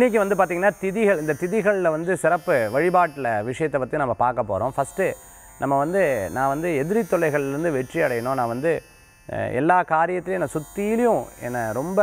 இன்றைக்கி வந்து பார்த்திங்கன்னா திதிகள் இந்த திதிகளில் வந்து சிறப்பு வழிபாட்டில் விஷயத்தை பற்றி நம்ம பார்க்க போகிறோம் ஃபஸ்ட்டு நம்ம வந்து நான் வந்து எதிரி தொல்லைகள்லேருந்து வெற்றி அடையணும் நான் வந்து அஹ், எல்லா காரியத்திலையும் என்னை சுற்றிலையும் என்னை ரொம்ப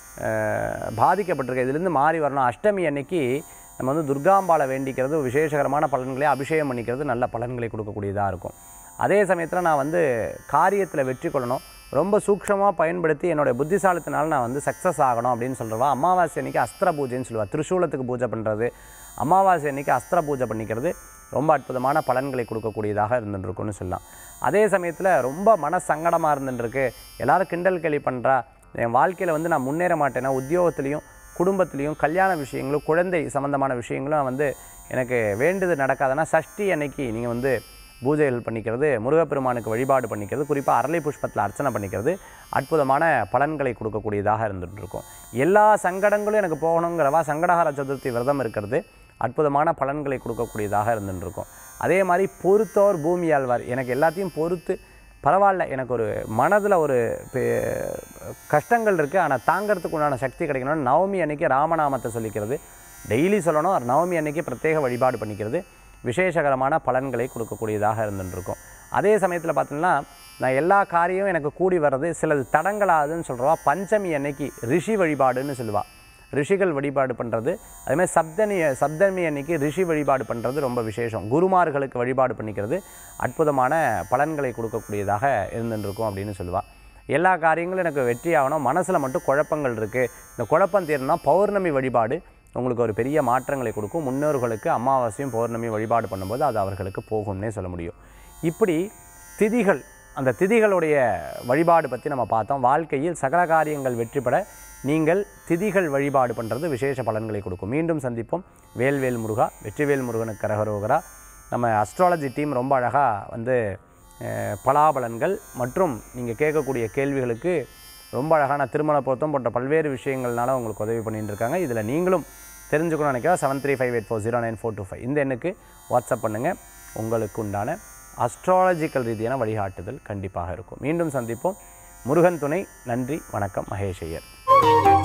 அஹ், பாதிக்கப்பட்டிருக்கேன் இதுலேருந்து மாறி வரணும் அஷ்டமி அன்னைக்கு நம்ம வந்து துர்காம்பாளை வேண்டிக்கிறது விசேஷகரமான பலன்களை அபிஷேகம் பண்ணிக்கிறது நல்ல பலன்களை கொடுக்கக்கூடியதாக இருக்கும் அதே சமயத்தில் நான் வந்து காரியத்தில் வெற்றி கொள்ளணும் ரொம்ப சூக்ஷமாக பயன்படுத்தி என்னோட புத்திசாலித்தினால நான் வந்து சக்ஸஸ் ஆகணும் அப்படின்னு சொல்கிறவா அமாவாசை அன்னைக்கு அஸ்திர பூஜைன்னு சொல்லுவாள் திரிசூலத்துக்கு பூஜை பண்ணுறது அமாவாசை அன்னைக்கு அஸ்திர பூஜை பண்ணிக்கிறது ரொம்ப அற்புதமான பலன்களை கொடுக்கக்கூடியதாக இருந்துருக்குன்னு சொல்லலாம் அதே சமயத்தில் ரொம்ப மன சங்கடமாக இருந்துருக்கு எல்லாரும் கிண்டல் கேலி பண்ணுறா என் வாழ்க்கையில் வந்து நான் முன்னேற மாட்டேன்னா உத்தியோகத்துலேயும் குடும்பத்துலேயும் கல்யாண விஷயங்களும் குழந்தை சம்மந்தமான விஷயங்களும் வந்து எனக்கு வேண்டுது நடக்காதுன்னா சஷ்டி அன்னைக்கு நீங்கள் வந்து பூஜைகள் பண்ணிக்கிறது முருகப்பெருமானுக்கு வழிபாடு பண்ணிக்கிறது குறிப்பாக அரளி புஷ்பத்தில் அர்ச்சனை பண்ணிக்கிறது அற்புதமான பலன்களை கொடுக்கக்கூடியதாக இருந்துட்டு இருக்கும் எல்லா சங்கடங்களும் எனக்கு போகணுங்கிறவா சங்கடஹர சதுர்த்தி விரதம் இருக்கிறது அற்புதமான பலன்களை கொடுக்கக்கூடியதாக இருந்துட்டு இருக்கும் அதே மாதிரி பொறுத்தோர் பூமி ஆழ்வார் எனக்கு எல்லாத்தையும் பொறுத்து பரவாயில்ல எனக்கு ஒரு மனதில் ஒரு பெ- கஷ்டங்கள் இருக்குது ஆனால் தாங்கிறதுக்கு உண்டான சக்தி கிடைக்கணும்னு நவமி அன்னைக்கு ராமநாமத்தை சொல்லிக்கிறது டெய்லி சொல்லணும் நவமி அன்னைக்கு பிரத்யேக வழிபாடு பண்ணிக்கிறது விசேஷகரமான பலன்களை கொடுக்கக்கூடியதாக இருந்துருக்கும் அதே சமயத்தில் பார்த்தீங்கன்னா நான் எல்லா காரியமும் எனக்கு கூடி வர்றது சிலது தடங்களாகுதுன்னு சொல்கிறவா பஞ்சமி அன்னைக்கு ரிஷி வழிபாடுன்னு சொல்லுவாள் ரிஷிகள் வழிபாடு பண்ணுறது அதேமாதிரி சப்தனி சப்தமி அன்னைக்கு ரிஷி வழிபாடு பண்ணுறது ரொம்ப விசேஷம் குருமார்களுக்கு வழிபாடு பண்ணிக்கிறது அற்புதமான பலன்களை கொடுக்கக்கூடியதாக இருந்துருக்கும் அப்படின்னு சொல்லுவாள் எல்லா காரியங்களும் எனக்கு வெற்றி ஆகணும் மனசில் மட்டும் குழப்பங்கள் இருக்குது இந்த குழப்பம் தீரணும்னா பௌர்ணமி வழிபாடு உங்களுக்கு ஒரு பெரிய மாற்றங்களை கொடுக்கும் முன்னோர்களுக்கு அமாவாசையும் பௌர்ணமி வழிபாடு பண்ணும்போது அது அவர்களுக்கு போகும்னே சொல்ல முடியும் இப்படி திதிகள் அந்த திதிகளுடைய வழிபாடு பற்றி நம்ம பார்த்தோம் வாழ்க்கையில் சகல காரியங்கள் வெற்றி பெற நீங்கள் திதிகள் வழிபாடு பண்ணுறது விசேஷ பலன்களை கொடுக்கும் மீண்டும் சந்திப்போம் வேல்வேல் முருகா வெற்றிவேல் முருகனுக்கு கரகரோகரா நம்ம அஸ்ட்ராலஜி டீம் ரொம்ப அழகாக வந்து அஹ், பலாபலன்கள் மற்றும் நீங்கள் கேட்கக்கூடிய கேள்விகளுக்கு ரொம்ப அழகான திருமண பொருத்தம் போன்ற பல்வேறு விஷயங்கள்னால உங்களுக்கு உதவி பண்ணிட்டு இருக்காங்க இதில் நீங்களும் தெரிஞ்சுக்கணும்னு நினைக்கிறா seven three five eight four zero nine four two five இந்த எண்ணுக்கு வாட்ஸ்அப் பண்ணுங்கள் உங்களுக்கு உண்டான அஸ்ட்ராலஜிக்கல் ரீதியான வழிகாட்டுதல் கண்டிப்பாக இருக்கும் மீண்டும் சந்திப்போம் முருகன் துணை நன்றி வணக்கம் மகேஷ் ஐயர்